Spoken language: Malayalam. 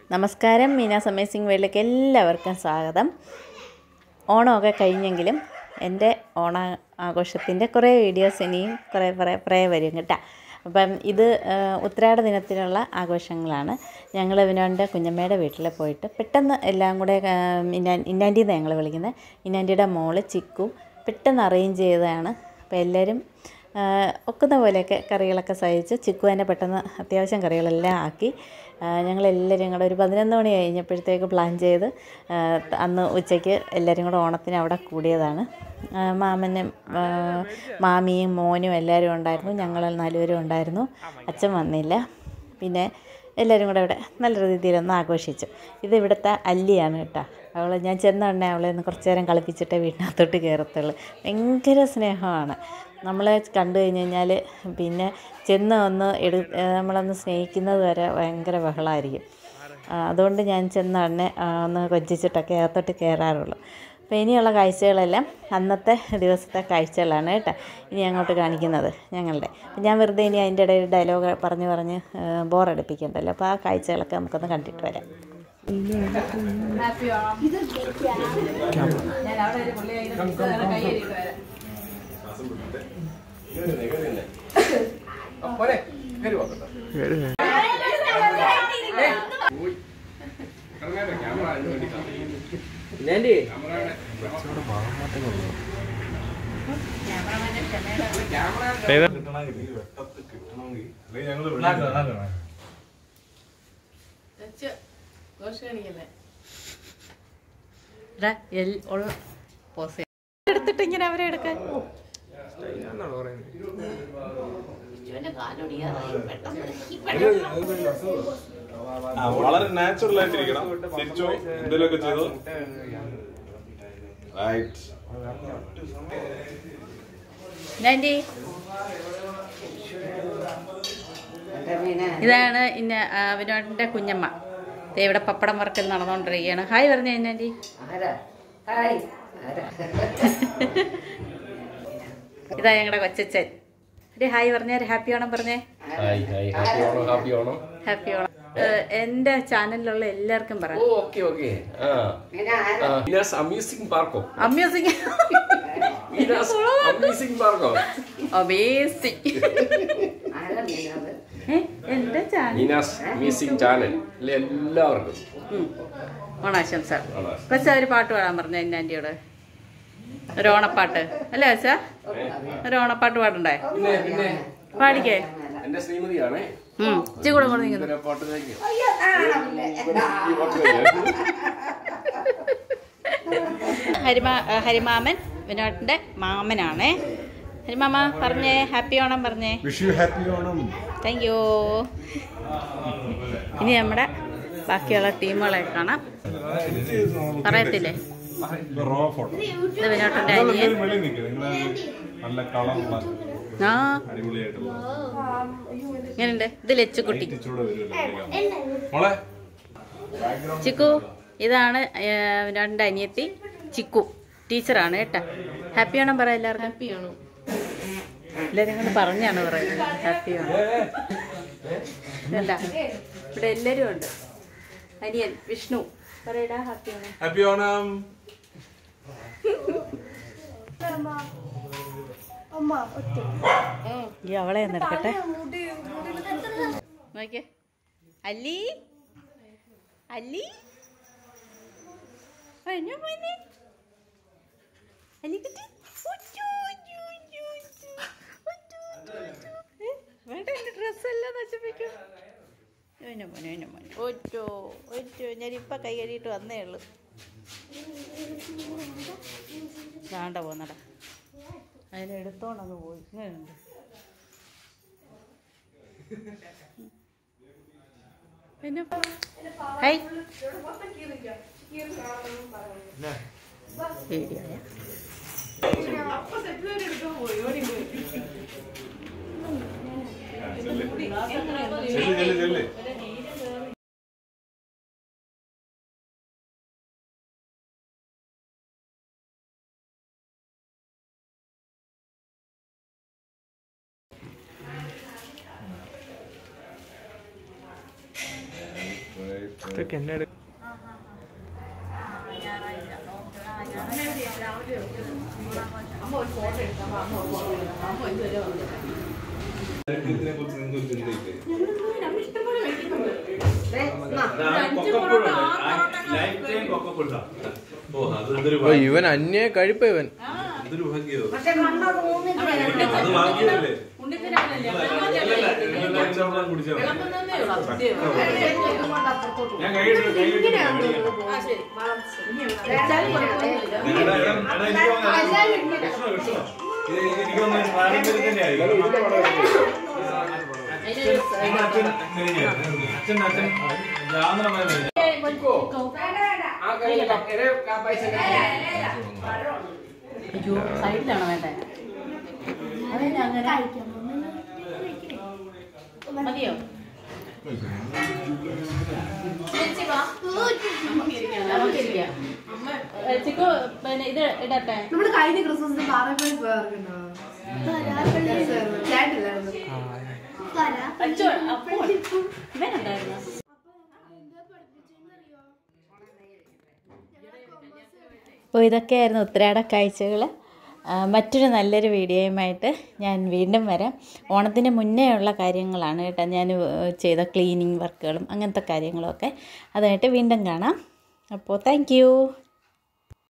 നമസ്കാരം മീനാസ് അമേസിംഗ് വേൾഡിലേക്ക് എല്ലാവർക്കും സ്വാഗതം ഓണമൊക്കെ കഴിഞ്ഞെങ്കിലും എൻ്റെ ഓണ ആഘോഷത്തിൻ്റെ കുറേ വീഡിയോസ് ഇനിയും കുറേ കുറേ കുറേ വരും കേട്ടോ അപ്പം ഇത് ആ, ഉത്രാട ദിനത്തിനുള്ള ആഘോഷങ്ങളാണ് ഞങ്ങൾ വിനോൻ്റെ കുഞ്ഞമ്മയുടെ വീട്ടിൽ പോയിട്ട് പെട്ടെന്ന് എല്ലാം കൂടെ ആ, ഇന്നാ ഇന്നാൻറ്റിന്ന് ഞങ്ങൾ വിളിക്കുന്നത് ഇന്നാൻറ്റിയുടെ മോള് ചിക്കു പെട്ടെന്ന് അറേഞ്ച് ചെയ്തതാണ് അപ്പോൾ എല്ലാവരും ആ, ഒക്കുന്ന പോലെയൊക്കെ കറികളൊക്കെ സഹിച്ച് ചിക്കു തന്നെ പെട്ടെന്ന് അത്യാവശ്യം കറികളെല്ലാം ആക്കി ആ, ഞങ്ങളെല്ലാവരും കൂടെ ഒരു പതിനൊന്ന് മണി കഴിഞ്ഞപ്പോഴത്തേക്ക് പ്ലാൻ ചെയ്ത് ആ, അന്ന് ഉച്ചയ്ക്ക് എല്ലാവരും കൂടെ ഓണത്തിന് അവിടെ കൂടിയതാണ് ആ, മാമനും ആ, മാമിയും മോനും എല്ലാവരും ഉണ്ടായിരുന്നു ഞങ്ങൾ നാലുപേരും ഉണ്ടായിരുന്നു അച്ഛൻ വന്നില്ല പിന്നെ എല്ലാവരും കൂടെ ഇവിടെ നല്ല രീതിയിലൊന്ന് ആഘോഷിച്ചു ഇത് ഇവിടുത്തെ അല്ലിയാണ് കേട്ടോ അവൾ ഞാൻ ചെന്ന ഉടനെ അവളെ ഒന്ന് കുറച്ച് നേരം കളിപ്പിച്ചിട്ടേ വീട്ടിനകത്തോട്ട് കയറത്തുള്ളൂ ഭയങ്കര സ്നേഹമാണ് നമ്മളെ കണ്ടു കഴിഞ്ഞ് കഴിഞ്ഞാൽ പിന്നെ ചെന്ന് ഒന്ന് എടു നമ്മളൊന്ന് സ്നേഹിക്കുന്നത് വരെ ഭയങ്കര ബഹളമായിരിക്കും ആ, അതുകൊണ്ട് ഞാൻ ചെന്ന ഉടനെ ആ, ഒന്ന് കൊഞ്ചിച്ചിട്ടൊക്കെ അകത്തോട്ട് കയറാറുള്ളൂ അപ്പോൾ ഇനിയുള്ള കാഴ്ചകളെല്ലാം അന്നത്തെ ദിവസത്തെ കാഴ്ചകളാണ് കേട്ടോ ഇനി അങ്ങോട്ട് കാണിക്കുന്നത് ഞങ്ങളുടെ അപ്പം ഞാൻ വെറുതെ ഇനി അതിൻ്റെ ഇടയിൽ ഡയലോഗ് പറഞ്ഞ് പറഞ്ഞ് ബോറടിപ്പിക്കണ്ടല്ലോ അപ്പോൾ ആ കാഴ്ചകളൊക്കെ നമുക്കൊന്ന് കണ്ടിട്ട് വരാം എടുത്തിട്ട് ഇങ്ങനെ അവരെ എടുക്കാൻ ആ, വളരെ നാച്ചുറൽ ആയിട്ടിരിക്കണം തിരിച്ചോ എന്തെങ്കിലുമൊക്കെ ചെയ്തോ റൈറ്റ് നാൻറ്റി ഇതാണ് ഇന്ന ആ, വിനോദിന്റെ കുഞ്ഞമ്മ ദേ ഇവിടെ പപ്പടം വറക്കൽ നടന്നുകൊണ്ടിരിക്കുകയാണ് ഹായ് പറഞ്ഞേ നാൻറ്റി ഇതാ ഞങ്ങളുടെ കൊച്ചച്ചൻ ഒരു ഹായ് പറഞ്ഞേ ഒരു ഹാപ്പി ഓണം പറഞ്ഞേ hi hi happy Onam happy Onam happy Onam ഏഹ്, എന്റെ ചാനലിലുള്ള എല്ലാവർക്കും ഓ പറയാം ഓക്കെ ഓക്കെ ആ ആ, മീനാസ് അമ്യൂസിംഗ് പാർക്കോ അമ്യൂസിങ് മീനാസ് അമ്യൂസിംഗ് പാർക്കോ അമേസിങ് എന്റെ ചാനൽ മീനാസ് അമ്യൂസിംഗ് ചാനൽ അല്ലെ എല്ലാവർക്കും ഉം. ഓണാശംസ ഓണാശംസ. കൊച്ച ഒരു പാട്ട് പാടാൻ പറഞ്ഞു എൻ്റെ ആൻറ്റിയോട് ഒരു ഓണപ്പാട്ട് അല്ലേ കൊച്ച ഒരു ഓണപ്പാട്ട് പാടണ്ടേ പിന്നെ പിന്നെ പാടിക്കേ എന്റെ ശ്രീമതിയാണേ ഉം ഇച്ചിരി കൂടെ കൂടെ നിൽക്കുന്നു ഇവരെ പാട്ട് തയ്ക്കും ഹരിമാ ആ, ഹരിമാമൻ വിനോദിന്റെ മാമനാണേ ഹരിമാമ പറഞ്ഞേ ഹാപ്പി ഓണം പറഞ്ഞേ wish you happy Onam thank you ഇനി നമ്മുടെ ബാക്കിയുള്ള ടീമുകളെ കാണാം പറയത്തില്ലേ റോ ഫോട്ടോ ഇത് വിനോട്ടിന്റെ അനിയൻ വെളി നിൽക്കുക നിങ്ങൾ നല്ല കളറുള്ള ആ അടിപൊളിയായിട്ടുള്ള ഇങ്ങനെയുണ്ട് ഇത് ലച്ചുകുട്ടി ഇച്ചിരൂടെ വരുമല്ലോ മോളെ ചിക്കു ഇതാണ് ഏഹ്, വിനോദിന്റെ അനിയത്തി ചിക്കു ടീച്ചറാണ് കേട്ടാ ഹാപ്പി ഓണം പറ എല്ലാവർക്കും ഹാപ്പി ഓണം എല്ലാവരും കൊണ്ട് പറഞ്ഞാണ് പറയുന്നത് ഹാപ്പി ഓണം എന്താ ഇവിടെ എല്ലാവരും ഉണ്ട് അനിയൻ വിഷ്ണു പറയടാ ഹാപ്പി ഓണം ഹാപ്പി ഓണം ഈ അവളെ ഒന്ന് എടുക്കട്ടെ നോക്കിയേ അല്ലി അല്ലി വരൂ മോനെ. അല്ലിക്കുട്ടി. ഉച്ചു, ഉച്ചു, ഉച്ചു, ഉച്ചു. ഉച്ചു, ഉച്ചു, ഉച്ചു. ഏ, വേണ്ട എന്റെ ഡ്രസ്സെല്ലാം നശിപ്പിക്കും ഓനെ മോനെ ഓനെ മോനെ ഒറ്റോ ഒറ്റോ ഞാനിപ്പം കൈ കഴുകിയിട്ട് വന്നേ ഉള്ളൂ വേണ്ട പോന്നടാ അതിനെടുത്തോണ്ടങ്ങ് പോയി ഇങ്ങനെയുണ്ട് പിന്നെ ഹായ് വീഡിയോയാ ചെല്ല് ചെല്ല് ചെല്ല് Right. ഇതൊക്കെ എന്നെ എടു- ഇതിനെ കുറിച്ച് നിങ്ങൾക്ക് ഒരു ചിന്തയില്ലേ ഓ അത് എന്തൊരു ഓ, ഇവൻ അന്യ കഴിപ്പ ഇവൻ എന്തൊരു ഭാഗ്യോ അത് ഭാഗ്യമല്ലേ അല്ലല്ല, ഇതെല്ലാം ഇതെല്ലാം കുടിച്ചാൽ മതി. ഞാൻ കൈയിട്ട് കൈയിട്ട് എടാ, എടാ, എടാ, എനിക്ക് തോന്നുന്നു വിഷമം, വിഷമം. ഇത് എനിക്ക് തോന്നുന്നു പാരമ്പര്യത്തിന്റെ ആയിരിക്കും. നമ്മുടെ അച്ഛൻ ഇങ്ങനെയായിരുന്നു. അച്ഛൻ അച്ഛൻ ജാതകമായിരുന്നു. ആ കയ്യിലൊക്കെ എടേ, ആ പൈസ അയ്യോ സൈഡിലാണോ വേണ്ടേ അതെന്നെ അങ്ങനെ മതിയോ നമുക്കിരിക്കാം ഏ, ചിക്കു പിന്നെ ഇത് ഇടട്ടെ നമ്മള് കഴിഞ്ഞ ക്രിസ്മസിന് പാറപ്പള്ളി പോയാർക്കണ്ടോ ചേട്ടില്ലായിരുന്നു അച്ചോ അപ്പോൾ ഇവനുണ്ടായിരുന്നു അപ്പോൾ ഇതൊക്കെയായിരുന്നു ഉത്തരാട കാഴ്ചകൾ മറ്റൊരു നല്ലൊരു വീഡിയോയുമായിട്ട് ഞാൻ വീണ്ടും വരാം ഓണത്തിന് മുന്നേ ഉള്ള കാര്യങ്ങളാണ് കേട്ടോ ഞാൻ ഏഹ്, ചെയ്ത ക്ലീനിങ് വർക്കുകളും അങ്ങനത്തെ കാര്യങ്ങളൊക്കെ അതായിട്ട് വീണ്ടും കാണാം അപ്പോൾ താങ്ക്